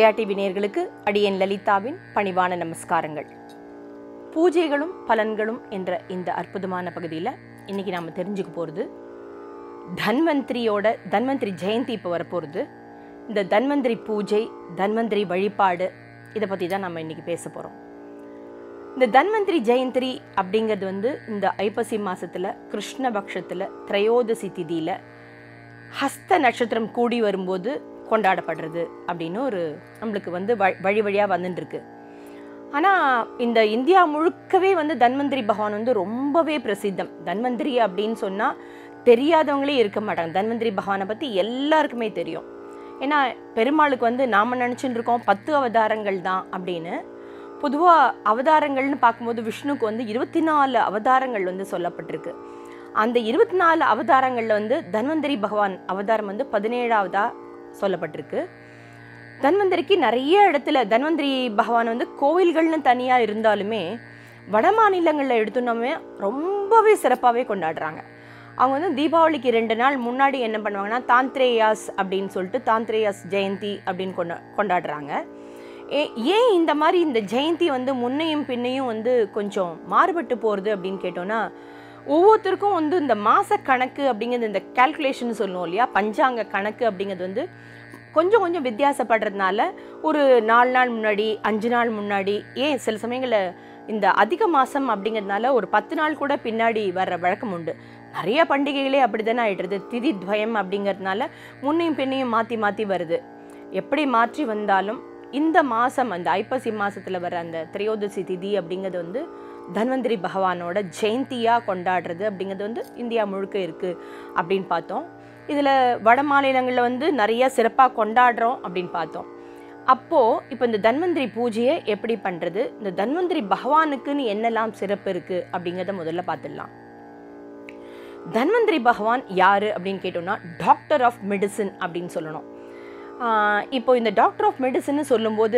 Jaya TV நேயர்களுக்கு அடியன் லலிதாவின் பணிவான நமஸ்காரங்கள் பூஜைகளும் பலன்களும் என்ற இந்த அற்புதமான பகுதியில் இன்னைக்கு நாம் தெரிஞ்சுக்க போகிறது தன்வந்திரியோட தன்வந்திரி ஜெயந்தி இப்போ வரப்போகிறது இந்த தன்வந்திரி பூஜை தன்வந்திரி வழிபாடு இதை பற்றி தான் நம்ம இன்னைக்கு பேச போகிறோம் இந்த தன்வந்திரி ஜெயந்திரி அப்படிங்கிறது வந்து இந்த ஐப்பசி மாசத்துல கிருஷ்ண பக்ஷத்தில் திரையோதசி திதியில் ஹஸ்த நட்சத்திரம் கூடி வரும்போது கொண்டாடப்படுறது அப்படின்னு ஒரு நம்மளுக்கு வந்து வ- வழி வழியாக வந்துட்டுருக்கு ஆனால் இந்த இந்தியா முழுக்கவே வந்து தன்வந்திரி பகவான் வந்து ரொம்பவே பிரசித்தம் தன்வந்திரி அப்படின்னு சொன்னால் தெரியாதவங்களே இருக்க மாட்டாங்க தன்வந்திரி பகவானை பற்றி எல்லாருக்குமே தெரியும் ஏன்னா பெருமாளுக்கு வந்து நாம் நினச்சிட்டு இருக்கோம் பத்து அவதாரங்கள் தான் அப்படின்னு பொதுவாக அவதாரங்கள்னு பார்க்கும்போது விஷ்ணுக்கு வந்து இருபத்தி நாலு அவதாரங்கள் வந்து சொல்லப்பட்டிருக்கு அந்த இருபத்தி நாலு அவதாரங்களில் வந்து தன்வந்திரி பகவான் அவதாரம் வந்து பதினேழாவதா சொல்லப்பட்டிருக்கு தன்வந்திரிக்கு நிறைய இடத்துல தன்வந்திரி பகவான் வந்து கோவில்கள்னு தனியாக இருந்தாலுமே வட மாநிலங்களில் எடுத்தோன்னே ரொம்பவே சிறப்பாகவே கொண்டாடுறாங்க அவங்க வந்து தீபாவளிக்கு ரெண்டு நாள் முன்னாடி என்ன பண்ணுவாங்கன்னா தாந்திரேயாஸ் அப்படின்னு சொல்லிட்டு தாந்திரேயாஸ் ஜெயந்தி அப்படின்னு கொண்டா கொண்டாடுறாங்க ஏ ஏன் இந்த மாதிரி இந்த ஜெயந்தி வந்து முன்னையும் பின்னையும் வந்து கொஞ்சம் மாறுபட்டு போகிறது அப்படின்னு கேட்டோன்னா ஒவ்வொருத்தருக்கும் வந்து இந்த மாத கணக்கு அப்படிங்கிறது இந்த கால்குலேஷன் சொல்லுவோம் இல்லையா பஞ்சாங்க கணக்கு அப்படிங்கிறது வந்து கொஞ்சம் கொஞ்சம் வித்தியாசப்படுறதுனால ஒரு நாலு நாள் முன்னாடி அஞ்சு நாள் முன்னாடி ஏன் சில சமயங்களில் இந்த அதிக மாதம் அப்படிங்கிறதுனால ஒரு பத்து நாள் கூட பின்னாடி வர்ற வழக்கம் உண்டு நிறைய பண்டிகைகளே அப்படி தானே ஆயிடுறது திதி துவயம் அப்படிங்கிறதுனால முன்னையும் பின்னையும் மாற்றி மாற்றி வருது எப்படி மாற்றி வந்தாலும் இந்த மாதம் அந்த ஐப்பசி மாதத்தில் வர அந்த திரையோதசி திதி அப்படிங்கிறது வந்து தன்வந்திரி பகவானோட ஜெயந்தியாக கொண்டாடுறது அப்படிங்கிறது வந்து இந்தியா முழுக்க இருக்குது அப்படின்னு பார்த்தோம் இதில் வட மாநிலங்களில் வந்து நிறைய சிறப்பாக கொண்டாடுறோம் அப்படின்னு பார்த்தோம் அப்போது இப்போ இந்த தன்வந்திரி பூஜையை எப்படி பண்ணுறது இந்த தன்வந்திரி பகவானுக்குன்னு என்னெல்லாம் சிறப்பு இருக்குது அப்படிங்கிறத முதல்ல பார்த்துடலாம் தன்வந்திரி பகவான் யார் அப்படின்னு கேட்டோம்னா டாக்டர் ஆஃப் மெடிசன் அப்படின்னு சொல்லணும் ஆஹ் இப்போ இந்த டாக்டர் ஆஃப் மெடிசன்னு சொல்லும்போது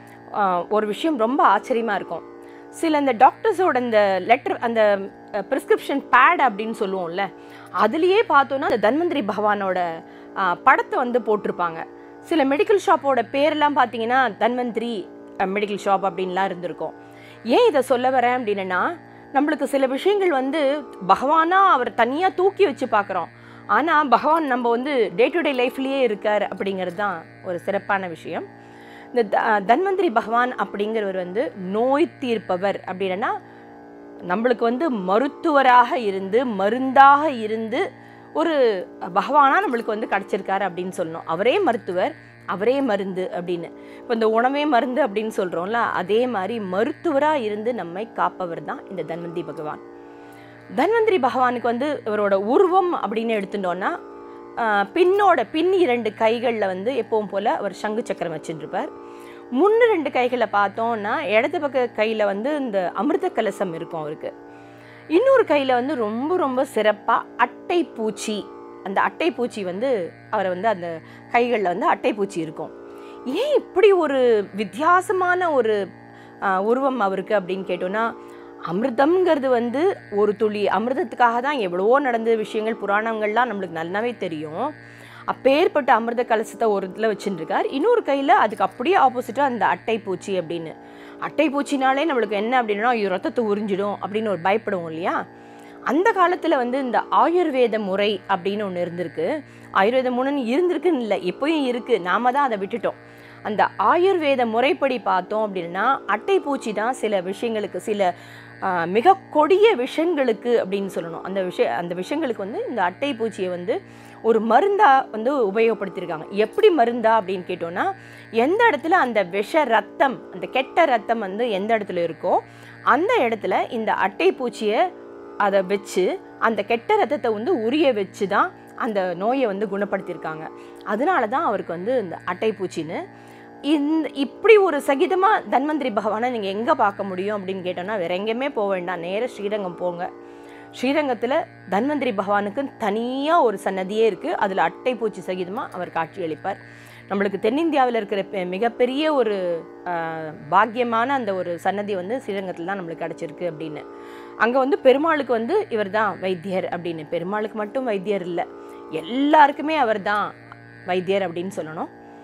ஆஹ் ஒரு விஷயம் ரொம்ப ஆச்சரியமாக இருக்கும் சில இந்த டாக்டர்ஸோட இந்த லெட்டர் அந்த ப்ரிஸ்கிரிப்ஷன் பேட் அப்படின்னு சொல்லுவோம்ல அதுலேயே பார்த்தோன்னா இந்த தன்வந்திரி பகவானோட ஆஹ் படத்தை வந்து போட்டிருப்பாங்க சில மெடிக்கல் ஷாப்போட பேர்லாம் பார்த்தீங்கன்னா தன்வந்திரி மெடிக்கல் ஷாப் அப்படின்லாம் இருந்திருக்கும் ஏன் இதை சொல்ல வரேன் அப்படின்னா நம்மளுக்கு சில விஷயங்கள் வந்து பகவானா அவர் தனியாக தூக்கி வச்சு பார்க்குறோம் ஆனால் பகவான் நம்ம வந்து டே டு டே லைஃப்லேயே இருக்கார் அப்படிங்கிறது தான் ஒரு சிறப்பான விஷயம் இந்த த- தன்வந்திரி பகவான் அப்படிங்கிறவர் வந்து நோய் தீர்ப்பவர் அப்படின்னா நம்மளுக்கு வந்து மருத்துவராக இருந்து மருந்தாக இருந்து ஒரு பகவானா நம்மளுக்கு வந்து கிடச்சிருக்காரு அப்படின்னு சொல்லணும் அவரே மருத்துவர் அவரே மருந்து அப்படின்னு இப்போ இந்த உணவே மருந்து அப்படின்னு சொல்கிறோம்ல அதே மாதிரி மருத்துவராக இருந்து நம்மை காப்பவர் தான் இந்த தன்வந்திரி பகவான் தன்வந்திரி பகவானுக்கு வந்து இவரோட உருவம் அப்படின்னு எடுத்துட்டோன்னா ஆஹ், பின்னோட பின் இரண்டு கைகளில் வந்து எப்பவும் போல் அவர் சங்கு சக்கரம் வச்சுட்டுருப்பார் முன்னு ரெண்டு கைகளை பார்த்தோம்னா இடது பக்க கையில் வந்து இந்த அமிர்த கலசம் இருக்கும் அவருக்கு இன்னொரு கையில் வந்து ரொம்ப ரொம்ப சிறப்பாக அட்டை பூச்சி அந்த அட்டை பூச்சி வந்து அவரை வந்து அந்த கைகளில் வந்து அட்டை பூச்சி இருக்கும் ஏன் இப்படி ஒரு வித்தியாசமான ஒரு ஆஹ், உருவம் அவருக்கு அப்படின்னு கேட்டோன்னா அமிர்தம்ங்கிறது வந்து ஒரு துளி அமிர்தத்துக்காக தான் எவ்வளவோ நடந்த விஷயங்கள் புராணங்கள்லாம் நம்மளுக்கு நல்லாவே தெரியும் அப்பேற்பட்ட அமிர்த கலசத்தை ஒரு இதில் வச்சுருக்கார் இன்னொரு கையில் அதுக்கு அப்படியே ஆப்போசிட்டாக அந்த அட்டை பூச்சி அப்படின்னு அட்டை பூச்சினாலே நம்மளுக்கு என்ன அப்படின்னா ஐயோ ரத்தத்தை உறிஞ்சிடும் அப்படின்னு ஒரு பயப்படுவோம் இல்லையா அந்த காலத்தில் வந்து இந்த ஆயுர்வேத முறை அப்படின்னு ஒன்று இருந்திருக்கு ஆயுர்வேத முறைன்னு இருந்திருக்குன்னு இல்லை எப்பயும் இருக்குது நாம தான் அதை விட்டுட்டோம் அந்த ஆயுர்வேத முறைப்படி பார்த்தோம் அப்படின்னா அட்டை பூச்சி தான் சில விஷயங்களுக்கு சில ஆ, மிக கொடிய விஷங்களுக்கு அப்படின்னு சொல்லணும் அந்த விஷய அந்த விஷயங்களுக்கு வந்து இந்த அட்டை பூச்சியை வந்து ஒரு மருந்தா வந்து உபயோகப்படுத்தியிருக்காங்க எப்படி மருந்தா அப்படின்னு கேட்டோம்னா எந்த இடத்துல அந்த விஷ ரத்தம் அந்த கெட்ட ரத்தம் வந்து எந்த இடத்துல இருக்கோ அந்த இடத்துல இந்த அட்டை பூச்சியை அதை வச்சு அந்த கெட்ட ரத்தத்தை வந்து உரிய வச்சு தான் அந்த நோயை வந்து குணப்படுத்தியிருக்காங்க அதனால தான் அவருக்கு வந்து இந்த அட்டை பூச்சின்னு இந்த இப்படி ஒரு சகிதமாக தன்வந்திரி பகவானை நீங்கள் எங்கே பார்க்க முடியும் அப்படின்னு கேட்டோன்னா வேற எங்கேயுமே போக வேண்டாம் நேராக ஸ்ரீரங்கம் போங்க ஸ்ரீரங்கத்தில் தன்வந்திரி பகவானுக்கு தனியாக ஒரு சன்னதியே இருக்குது அதில் அட்டை பூச்சி சகிதமாக அவர் காட்சியளிப்பார் நம்மளுக்கு தென்னிந்தியாவில் இருக்கிற பெ- மிகப்பெரிய ஒரு ஆஹ், பாக்கியமான அந்த ஒரு சன்னதி வந்து ஸ்ரீரங்கத்தில் தான் நம்மளுக்கு கிடச்சிருக்கு அப்படின்னு அங்கே வந்து பெருமாளுக்கு வந்து இவர் தான் வைத்தியர் அப்படின்னு பெருமாளுக்கு மட்டும் வைத்தியர் இல்லை எல்லாருக்குமே அவர் தான் வைத்தியர் அப்படின்னு சொல்லணும்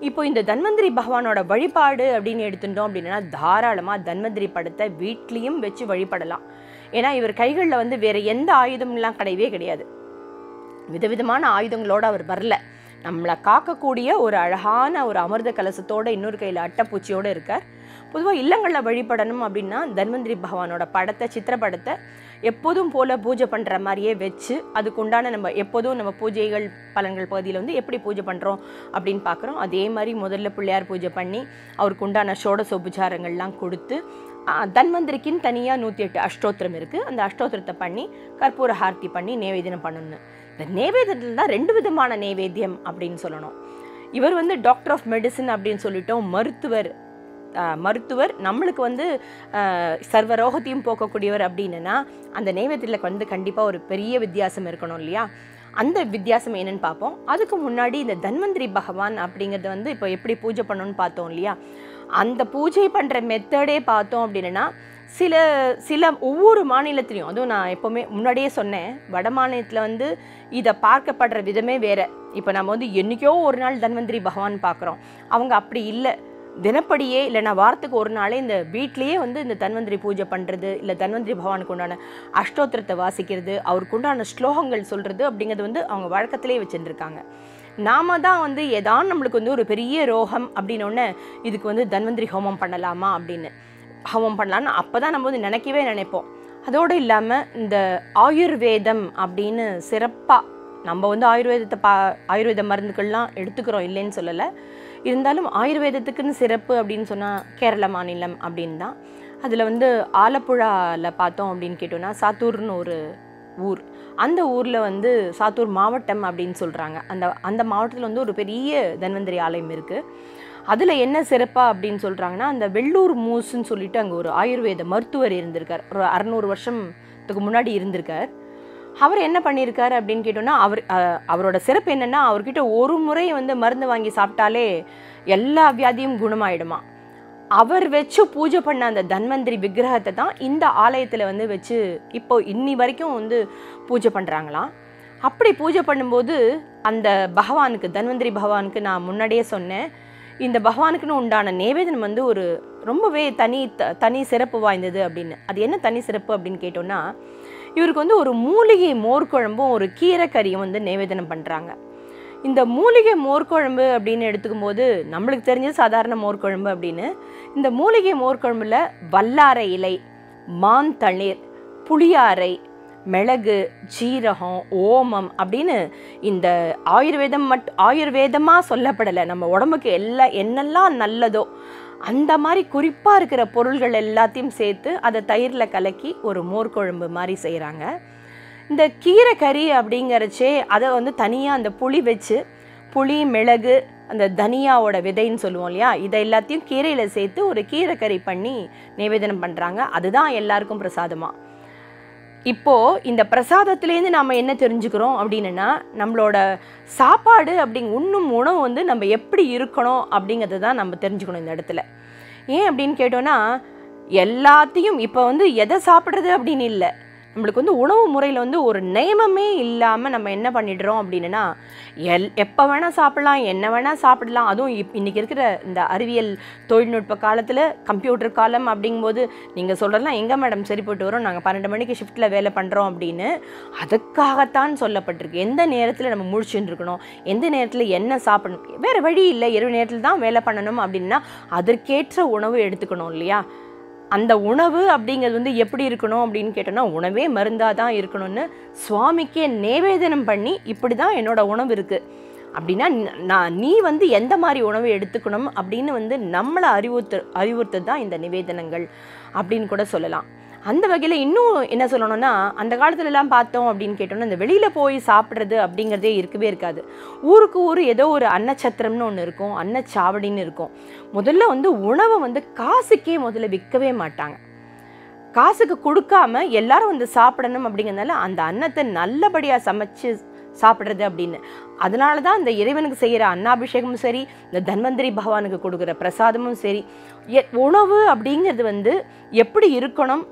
இப்போ இந்த தன்வந்திரி பகவானோட வழிபாடு அப்படின்னு எடுத்துட்டோம் அப்படின்னா தாராளமாக தன்வந்திரி படத்தை வீட்லேயும் வச்சு வழிபடலாம் ஏன்னா இவர் கைகளில் வந்து வேற எந்த ஆயுதம்லாம் கிடையவே கிடையாது விதவிதமான ஆயுதங்களோட அவர் வரல நம்மளை காக்கக்கூடிய ஒரு அழகான ஒரு அமிர்த கலசத்தோட இன்னொரு கையில் அட்டைப்பூச்சியோட இருக்கார் பொதுவாக இல்லங்களில் வழிபடணும் அப்படின்னா தன்வந்திரி பகவானோட படத்தை சித்திரப்படத்தை எப்போதும் போல பூஜை பண்ணுற மாதிரியே வச்சு அதுக்கு உண்டான நம்ம எப்போதும் நம்ம பூஜைகள் பலன்கள் பகுதியில் வந்து எப்படி பூஜை பண்ணுறோம் அப்படின்னு பார்க்குறோம் அதே மாதிரி முதல்ல பிள்ளையார் பூஜை பண்ணி அவருக்கு உண்டான ஷோடச உபச்சாரங்கள்லாம் கொடுத்து ஆ, தன்வந்திரிக்குன்னு தனியாக நூற்றி எட்டு அஷ்டோத்திரம் இருக்குது அந்த அஷ்டோத்திரத்தை பண்ணி கற்பூர ஹார்த்தி பண்ணி நேவேத்தியம் பண்ணணும் இந்த நேவேத்தியத்தில் தான் ரெண்டு விதமான நேவேத்தியம் அப்படின்னு சொல்லணும் இவர் வந்து டாக்டர் ஆஃப் மெடிசன் அப்படின்னு சொல்லிட்டோம் மருத்துவர் ஆஹ், மருத்துவர் நம்மளுக்கு வந்து ஆஹ், சர்வ ரோகத்தையும் போக்கக்கூடியவர் அப்படின்னா அந்த நைவேத்தியத்தில் வந்து கண்டிப்பாக ஒரு பெரிய வித்தியாசம் இருக்கணும் இல்லையா அந்த வித்தியாசம் என்னன்னு பார்ப்போம் அதுக்கு முன்னாடி இந்த தன்வந்திரி பகவான் அப்படிங்கிறத வந்து இப்போ எப்படி பூஜை பண்ணணும்னு பார்த்தோம் இல்லையா அந்த பூஜை பண்ணுற மெத்தடே பார்த்தோம் அப்படின்னா சில சில ஒவ்வொரு மாநிலத்திலையும் அதுவும் நான் எப்போவுமே முன்னாடியே சொன்னேன் வட மாநிலத்தில் வந்து இதை பார்க்கப்படுற விதமே வேற இப்போ நம்ம வந்து என்றைக்கோ ஒரு நாள் தன்வந்திரி பகவான் பார்க்குறோம் அவங்க அப்படி இல்லை தினப்படியே இல்லைனா வாரத்துக்கு ஒரு நாளே இந்த வீட்லேயே வந்து இந்த தன்வந்திரி பூஜை பண்ணுறது இல்லை தன்வந்திரி பகவானுக்கு உண்டான அஷ்டோத்திரத்தை வாசிக்கிறது அவருக்கு உண்டான ஸ்லோகங்கள் சொல்கிறது அப்படிங்கிறது வந்து அவங்க வழக்கத்திலே வச்சுருக்காங்க நாம தான் வந்து ஏதான் நம்மளுக்கு வந்து ஒரு பெரிய ரோகம் அப்படின்னோடனே இதுக்கு வந்து தன்வந்திரி ஹோமம் பண்ணலாமா அப்படின்னு ஹோமம் பண்ணலான்னு அப்போ தான் நம்ம வந்து நினைக்கவே நினைப்போம் அதோடு இல்லாமல் இந்த ஆயுர்வேதம் அப்படின்னு சிறப்பாக நம்ம வந்து ஆயுர்வேதத்தை பா ஆயுர்வேத மருந்துகள்லாம் எடுத்துக்கிறோம் இல்லைன்னு சொல்லலை இருந்தாலும் ஆயுர்வேதத்துக்குன்னு சிறப்பு அப்படின்னு சொன்னால் கேரள மாநிலம் அப்படின்னு தான் அதில் வந்து ஆலப்புழாவில் பார்த்தோம் அப்படின்னு கேட்டோன்னா சாத்தூர்னு ஒரு ஊர் அந்த ஊரில் வந்து சாத்தூர் மாவட்டம் அப்படின்னு சொல்கிறாங்க அந்த அந்த மாவட்டத்தில் வந்து ஒரு பெரிய தன்வந்திரி ஆலயம் இருக்குது அதில் என்ன சிறப்பாக அப்படின்னு சொல்கிறாங்கன்னா அந்த வெள்ளூர் மூசுன்னு சொல்லிட்டு அங்கே ஒரு ஆயுர்வேத மருத்துவர் இருந்திருக்கார் ஒரு அறநூறு வருஷத்துக்கு முன்னாடி இருந்திருக்கார் அவர் என்ன பண்ணியிருக்காரு அப்படின்னு கேட்டோன்னா அவர் அஹ், அவரோட சிறப்பு என்னென்னா அவர்கிட்ட ஒரு முறை வந்து மருந்து வாங்கி சாப்பிட்டாலே எல்லா வியாதியும் குணமாயிடுமா அவர் வச்சு பூஜை பண்ண அந்த தன்வந்திரி விக்கிரகத்தை தான் இந்த ஆலயத்தில் வந்து வச்சு இப்போ இன்னி வரைக்கும் வந்து பூஜை பண்ணுறாங்களாம் அப்படி பூஜை பண்ணும்போது அந்த பகவானுக்கு தன்வந்திரி பகவானுக்கு நான் முன்னாடியே சொன்னேன் இந்த பகவானுக்குன்னு உண்டான நேவேதனம் வந்து ஒரு ரொம்பவே தனி த- தனி சிறப்பு வாய்ந்தது அப்படின்னு அது என்ன தனி சிறப்பு அப்படின்னு கேட்டோன்னா இவருக்கு வந்து ஒரு மூலிகை மோர்க்குழம்பும் ஒரு கீரைக்கறியும் வந்து நேவேதனம் பண்ணுறாங்க இந்த மூலிகை மோர்க்குழம்பு அப்படின்னு எடுத்துக்கும் போது நம்மளுக்கு தெரிஞ்சது சாதாரண மோர்க்குழம்பு அப்படின்னு இந்த மூலிகை மோர்க்குழம்புல வல்லாரை இலை மாந்தளிர் புளியாரை மிளகு ஜீரகம் ஓமம் அப்படின்னு இந்த ஆயுர்வேதம் மட் ஆயுர்வேதமாக சொல்லப்படலை நம்ம உடம்புக்கு எல்லா என்னெல்லாம் நல்லதோ அந்த மாதிரி குறிப்பாக இருக்கிற பொருள்கள் எல்லாத்தையும் சேர்த்து அதை தயிரில் கலக்கி ஒரு மோர்க்குழம்பு மாதிரி செய்கிறாங்க இந்த கீரை கறி அப்படிங்கிறச்சே அதை வந்து தனியாக அந்த புளி வச்சு புளி மிளகு அந்த தனியாவோட விதைன்னு சொல்லுவோம் இல்லையா இதை எல்லாத்தையும் கீரையில் சேர்த்து ஒரு கீரை கறி பண்ணி நிவேதனம் பண்ணுறாங்க அதுதான் எல்லாருக்கும் பிரசாதமாக இப்போ இந்த பிரசாதத்துலேருந்து நாம் என்ன தெரிஞ்சுக்கிறோம் அப்படின்னா நம்மளோட சாப்பாடு அப்படிங்க உண்ணும் உணவு வந்து நம்ம எப்படி இருக்கணும் அப்படிங்கிறத தான் நம்ம தெரிஞ்சுக்கணும் இந்த இடத்துல ஏன் அப்படின்னு கேட்டோன்னா எல்லாத்தையும் இப்போ வந்து எதை சாப்பிட்றது அப்படின்னு இல்லை நம்மளுக்கு வந்து உணவு முறையில் வந்து ஒரு நியமமே இல்லாமல் நம்ம என்ன பண்ணிடுறோம் அப்படின்னா எல் எப்போ வேணால் சாப்பிடலாம் என்ன வேணால் சாப்பிடலாம் அதுவும் இப் இன்றைக்கி இருக்கிற இந்த அறிவியல் தொழில்நுட்ப காலத்தில் கம்ப்யூட்டர் காலம் அப்படிங்கும்போது நீங்கள் சொல்கிறதெல்லாம் எங்கே மேடம் சரி போட்டு வரும் நாங்கள் பன்னெண்டு மணிக்கு ஷிஃப்ட்டில் வேலை பண்ணுறோம் அப்படின்னு அதுக்காகத்தான் சொல்லப்பட்டிருக்கு எந்த நேரத்தில் நம்ம முழிச்சுட்டு இருக்கணும் எந்த நேரத்தில் என்ன சாப்பிடணும் வேறு வழி இல்லை இரவு நேரத்தில் தான் வேலை பண்ணணும் அப்படின்னா அதற்கேற்ற உணவு எடுத்துக்கணும் இல்லையா அந்த உணவு அப்படிங்கிறது வந்து எப்படி இருக்கணும் அப்படின்னு கேட்டோன்னா உணவே மருந்தாக தான் இருக்கணும்னு சுவாமிக்கே நேவேதனம் பண்ணி இப்படி தான் என்னோட உணவு இருக்குது அப்படின்னா ந- நான் நீ வந்து எந்த மாதிரி உணவு எடுத்துக்கணும் அப்படின்னு வந்து நம்மளை அறிவுறுத்து அறிவுறுத்து தான் இந்த நிவேதனங்கள் அப்படின்னு கூட சொல்லலாம் அந்த வகையில் இன்னும் என்ன சொல்லணும்னா அந்த காலத்துலலாம் பார்த்தோம் அப்படின்னு கேட்டோம்னா இந்த வெளியில் போய் சாப்பிட்றது அப்படிங்கிறதே இருக்கவே இருக்காது ஊருக்கு ஊர் ஏதோ ஒரு அன்னச்சத்திரம்னு ஒன்று இருக்கும் அன்னச்சாவடின்னு இருக்கும் முதல்ல வந்து உணவை வந்து காசுக்கே முதல்ல விற்கவே மாட்டாங்க காசுக்கு கொடுக்காம எல்லாரும் வந்து சாப்பிடணும் அப்படிங்கிறதுனால அந்த அன்னத்தை நல்லபடியாக சமைச்சு சாப்பிட்றது அப்படின்னு அதனால தான் இந்த இறைவனுக்கு செய்கிற அன்னாபிஷேகமும் சரி இந்த தன்வந்திரி பகவானுக்கு கொடுக்குற பிரசாதமும் சரி எ- உணவு அப்படிங்கிறது வந்து எப்படி இருக்கணும்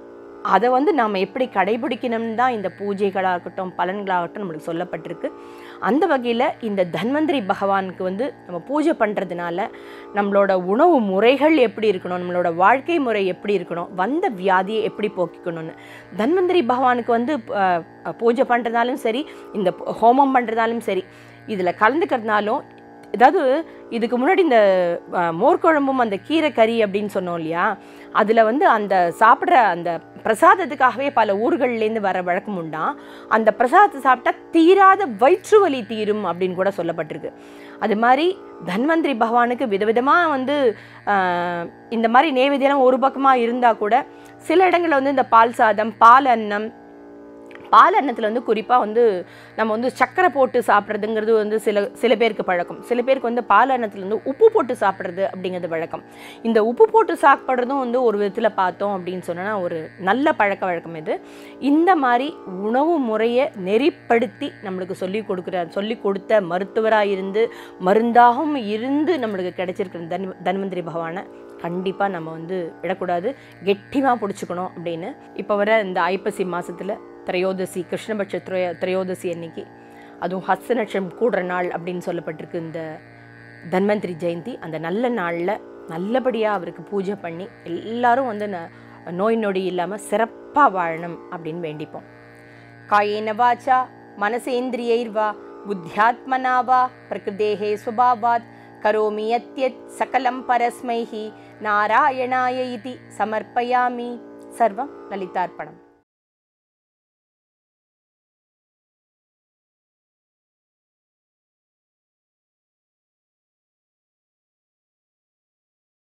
அதை வந்து நாம் எப்படி கடைபிடிக்கணும்னு தான் இந்த பூஜைகளாக இருக்கட்டும் பலன்களாகட்டும் நம்மளுக்கு சொல்லப்பட்டிருக்கு அந்த வகையில் இந்த தன்வந்திரி பகவானுக்கு வந்து நம்ம பூஜை பண்ணுறதுனால நம்மளோட உணவு முறைகள் எப்படி இருக்கணும் நம்மளோட வாழ்க்கை முறை எப்படி இருக்கணும் வந்த வியாதியை எப்படி போக்கிக்கணும்னு தன்வந்திரி பகவானுக்கு வந்து அஹ், பூஜை பண்ணுறதாலும் சரி இந்த ஹோமம் பண்ணுறதாலும் சரி இதில் கலந்துக்கிறதுனாலும் ஏதாவது இதுக்கு முன்னாடி இந்த அஹ், மோர்க்குழம்பும் அந்த கீரை கறி அப்படின்னு சொன்னோம் இல்லையா அதில் வந்து அந்த சாப்பிட்ற அந்த பிரசாதத்துக்காகவே பல ஊர்கள்லேருந்து வர வழக்கம் உண்டா அந்த பிரசாதத்தை சாப்பிட்டா தீராத வயிற்று வலி தீரும் அப்படின்னு கூட சொல்லப்பட்டிருக்கு அது மாதிரி தன்வந்திரி பகவானுக்கு விதவிதமாக வந்து ஆஹ், இந்த மாதிரி நேவேதியெல்லாம் ஒரு பக்கமாக இருந்தால் கூட சில இடங்களில் வந்து இந்த பால் சாதம் பால் அன்னம் பால் அன்னத்தில் வந்து குறிப்பாக வந்து நம்ம வந்து சக்கரை போட்டு சாப்பிட்றதுங்கிறது வந்து சில சில பேருக்கு பழக்கம் சில பேருக்கு வந்து பால் அன்னத்தில் வந்து உப்பு போட்டு சாப்பிட்றது அப்படிங்கிறது வழக்கம் இந்த உப்பு போட்டு சாப்பிட்றதும் வந்து ஒரு விதத்தில் பார்த்தோம் அப்படின்னு சொன்னா ஒரு நல்ல பழக்க வழக்கம் இது இந்த மாதிரி உணவு முறையை நெறிப்படுத்தி நம்மளுக்கு சொல்லி கொடுக்குற சொல்லி கொடுத்த மருத்துவராக இருந்து மருந்தாகவும் இருந்து நம்மளுக்கு கிடைச்சிருக்கிற தன் தன்வந்திரி பகவானை கண்டிப்பாக நம்ம வந்து விடக்கூடாது கெட்டிமாக பிடிச்சிக்கணும் அப்படின்னு இப்போ வர இந்த ஐப்பசி மாதத்தில் திரையோதசி கிருஷ்ணபட்ச திரையோ திரையோதசி அன்னைக்கு அதுவும் ஹஸ்த நட்சம் கூடுற நாள் அப்படின்னு சொல்லப்பட்டிருக்கு இந்த தன்வந்திரி ஜெயந்தி அந்த நல்ல நாளில் நல்லபடியாக அவருக்கு பூஜை பண்ணி எல்லாரும் வந்து ந- நோய் நொடி இல்லாமல் சிறப்பாக வாழணும் அப்படின்னு வேண்டிப்போம் காயேன வாச்சா மனசேந்திரியைர்வா புத்தியாத்மனா வா பிரகிருதேஹே ஸ்வபாவாத் கரோமி யத்யத் சகலம் பரஸ்மைஹி நாராயணாய இதி சமர்ப்பயாமி சர்வம் லலிதார்ப்பணம்